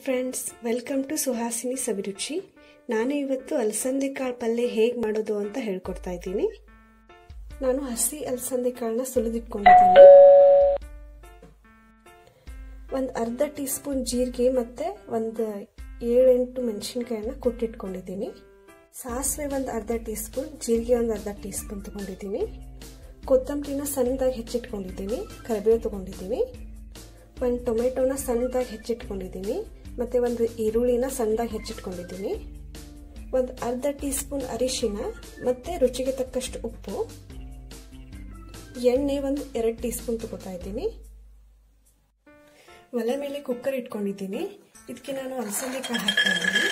friends welcome to Suhasini Saviruchi ನಾನು ಇವತ್ತು ಅಲಸಂದೆ ಕಾಳು ಪಲ್ಯ ಹೇಗೆ ಮಾಡೋದು ಅಂತ ಹೇಳ್ಕೊಡ್ತಾ ಇದ್ದೀನಿ ನಾನು ಹಸಿ ಅಲಸಂದೆ ಕಾಳನ್ನ ಸುಲಿದಿಟ್ಕೊಂಡಿದ್ದೀನಿ ಒಂದು ಅರ್ಧ ಟೀ ಸ್ಪೂನ್ ಜೀರಿಗೆ ಮತ್ತು ಒಂದು ಏಳೆಂಟು ಮೆಣಸಿನ್ಕಾಯನ್ನ ಕುಟ್ಟಿಟ್ಕೊಂಡಿದ್ದೀನಿ ಸಾಸಿವೆ ಒಂದು ಅರ್ಧ ಟೀ ಸ್ಪೂನ್ ಜೀರಿಗೆ ಒಂದು ಅರ್ಧ ಟೀ ಸ್ಪೂನ್ ತೊಗೊಂಡಿದ್ದೀನಿ ಕೊತ್ತಂಬರಿನ ಸಣ್ಣದಾಗಿ ಹೆಚ್ಚಿಟ್ಕೊಂಡಿದ್ದೀನಿ ಕರಿಬೇವು ತೊಗೊಂಡಿದ್ದೀನಿ ಒಂದು ಟೊಮೆಟೊನ ಸಣ್ಣದಾಗಿ ಹೆಚ್ಚಿಟ್ಕೊಂಡಿದ್ದೀನಿ ಮತ್ತು ಒಂದು ಈರುಳ್ಳಿನ ಸಣ್ಣದಾಗಿ ಹೆಚ್ಚಿಟ್ಕೊಂಡಿದ್ದೀನಿ ಒಂದು ಅರ್ಧ ಟೀ ಸ್ಪೂನ್ ಅರಿಶಿನ ಮತ್ತು ರುಚಿಗೆ ತಕ್ಕಷ್ಟು ಉಪ್ಪು ಎಣ್ಣೆ ಒಂದು ಎರಡು ಟೀ ಸ್ಪೂನ್ ತಗೋತಾ ಇದ್ದೀನಿ ಒಲೆ ಮೇಲೆ ಕುಕ್ಕರ್ ಇಟ್ಕೊಂಡಿದ್ದೀನಿ ಇದಕ್ಕೆ ನಾನು ಅಲಸಂದೆ ಕಾಳು ಹಾಕ್ತಾ ಇದ್ದೀನಿ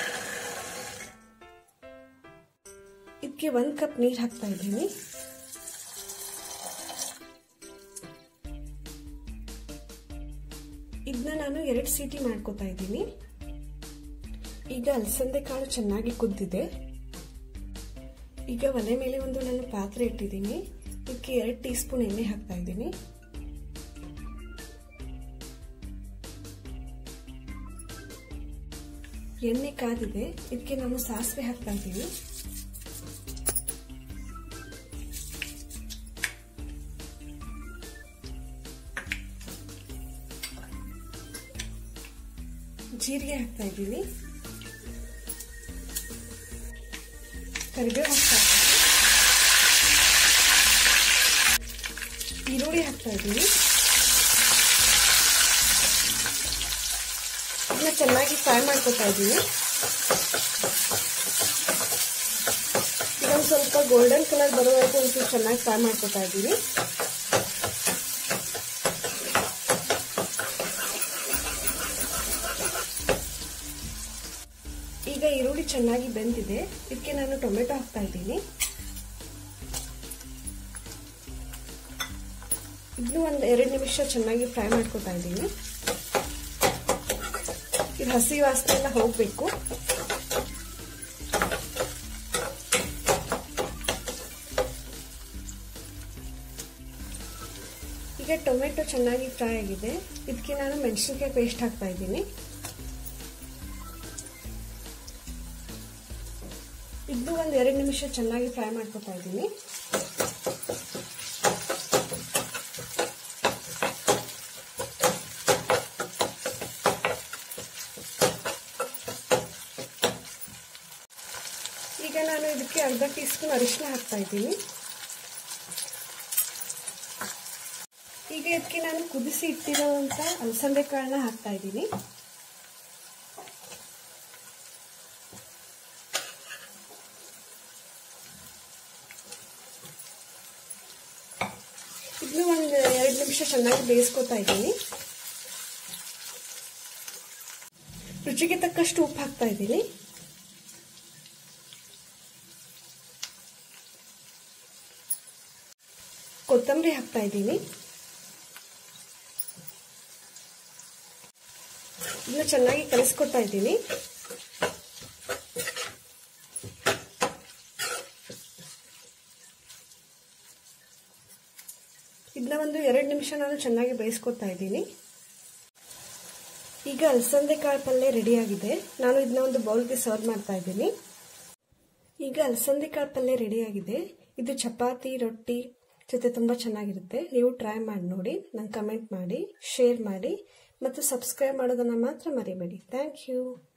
ಇದಕ್ಕೆ ಒಂದು ಕಪ್ ನೀರು ಹಾಕ್ತಾ ಇದ್ದೀನಿ ಇದನ್ನ ನಾನು ಎರಡು ಸೀಟಿ ಮಾಡ್ಕೋತಾ ಇದ್ದೀನಿ ಈಗ ಅಲಸಂದೆ ಕಾಳು ಚೆನ್ನಾಗಿ ಕುದ್ದಿದೆ ಈಗ ಒಲೆ ಮೇಲೆ ಒಂದು ನಾನು ಪಾತ್ರೆ ಇಟ್ಟಿದ್ದೀನಿ ಇದಕ್ಕೆ ಎರಡು ಟೀ ಸ್ಪೂನ್ ಎಣ್ಣೆ ಹಾಕ್ತಾ ಇದ್ದೀನಿ ಎಣ್ಣೆ ಕಾದಿದೆ ಇದಕ್ಕೆ ನಾನು ಸಾಸಿವೆ ಹಾಕ್ತಾ ಇದ್ದೀನಿ ಜೀರಿಗೆ ಹಾಕ್ತಾ ಇದ್ದೀನಿ ಕರಿಬೇವು ಹಾಕ್ತಾ ಇದ್ದೀನಿ ಈರುಳ್ಳಿ ಹಾಕ್ತಾ ಇದ್ದೀನಿ ಇದನ್ನ ಚೆನ್ನಾಗಿ ಫ್ರೈ ಮಾಡ್ಕೊತಾ ಇದ್ದೀನಿ ಇದೊಂದು ಸ್ವಲ್ಪ ಗೋಲ್ಡನ್ ಕಲರ್ ಬರೋವರೆಗೂ ಒಂಚೂರು ಚೆನ್ನಾಗಿ ಫ್ರೈ ಮಾಡ್ಕೊತಾ ಇದ್ದೀನಿ ಈಗ ಈರುಳ್ಳಿ ಚೆನ್ನಾಗಿ ಬೆಂದಿದೆ ಇದಕ್ಕೆ ನಾನು ಟೊಮೆಟೊ ಹಾಕ್ತಾ ಇದ್ದೀನಿ ಇದನ್ನು ಒಂದು ಎರಡು ನಿಮಿಷ ಚೆನ್ನಾಗಿ ಫ್ರೈ ಮಾಡ್ಕೊತಾ ಇದ್ದೀನಿ ಇದು ಹಸಿ ವಾಸನೆ ಎಲ್ಲ ಹೋಗಬೇಕು ಈಗ ಟೊಮೆಟೊ ಚೆನ್ನಾಗಿ ಫ್ರೈ ಆಗಿದೆ ಇದಕ್ಕೆ ನಾನು ಮೆಣಸಿನ್ಕಾಯಿ ಪೇಸ್ಟ್ ಹಾಕ್ತಾ ಇದ್ದೀನಿ ಇದು ಒಂದು ಎರಡು ನಿಮಿಷ ಚೆನ್ನಾಗಿ ಫ್ರೈ ಮಾಡ್ಕೊತಾ ಇದ್ದೀನಿ ಈಗ ನಾನು ಇದಕ್ಕೆ ಅರ್ಧ ಟೀ ಸ್ಪೂನ್ ಅರಿಶಿನ ಹಾಕ್ತಾ ಇದ್ದೀನಿ ಈಗ ಇದಕ್ಕೆ ನಾನು ಕುದಿಸಿ ಇಟ್ಟಿರೋಂಥ ಅಲಸಂದೆ ಕಾಳನ್ನ ಹಾಕ್ತಾ ಇದ್ದೀನಿ ಇದನ್ನು ಒಂದು ಎರಡು ನಿಮಿಷ ಚೆನ್ನಾಗಿ ಬೇಯಿಸ್ಕೊತಾ ಇದ್ದೀನಿ ರುಚಿಗೆ ತಕ್ಕಷ್ಟು ಉಪ್ಪು ಹಾಕ್ತಾ ಇದ್ದೀನಿ ಕೊತ್ತಂಬರಿ ಹಾಕ್ತಾ ಇದ್ದೀನಿ ಇದನ್ನ ಚೆನ್ನಾಗಿ ಕಲಿಸ್ಕೊತಾ ಇದ್ದೀನಿ ಇದನ್ನ ಒಂದು ಎರಡು ನಿಮಿಷ ನಾನು ಚೆನ್ನಾಗಿ ಬೇಯಿಸ್ಕೊತಾ ಇದ್ದೀನಿ ಈಗ ಅಲಸಂದೆ ಕಾಳು ಪಲ್ಯ ರೆಡಿಯಾಗಿದೆ ನಾನು ಇದನ್ನ ಒಂದು ಬೌಲ್ಗೆ ಸರ್ವ್ ಮಾಡ್ತಾ ಇದ್ದೀನಿ ಈಗ ಅಲಸಂದೆ ಕಾಳು ಪಲ್ಯ ರೆಡಿಯಾಗಿದೆ ಇದು ಚಪಾತಿ ರೊಟ್ಟಿ ಜೊತೆ ತುಂಬ ಚೆನ್ನಾಗಿರುತ್ತೆ ನೀವು ಟ್ರೈ ಮಾಡಿ ನೋಡಿ ನಂಗೆ ಕಮೆಂಟ್ ಮಾಡಿ ಶೇರ್ ಮಾಡಿ ಮತ್ತು ಸಬ್ಸ್ಕ್ರೈಬ್ ಮಾಡೋದನ್ನು ಮಾತ್ರ ಮರಿಬೇಡಿ ಥ್ಯಾಂಕ್ ಯು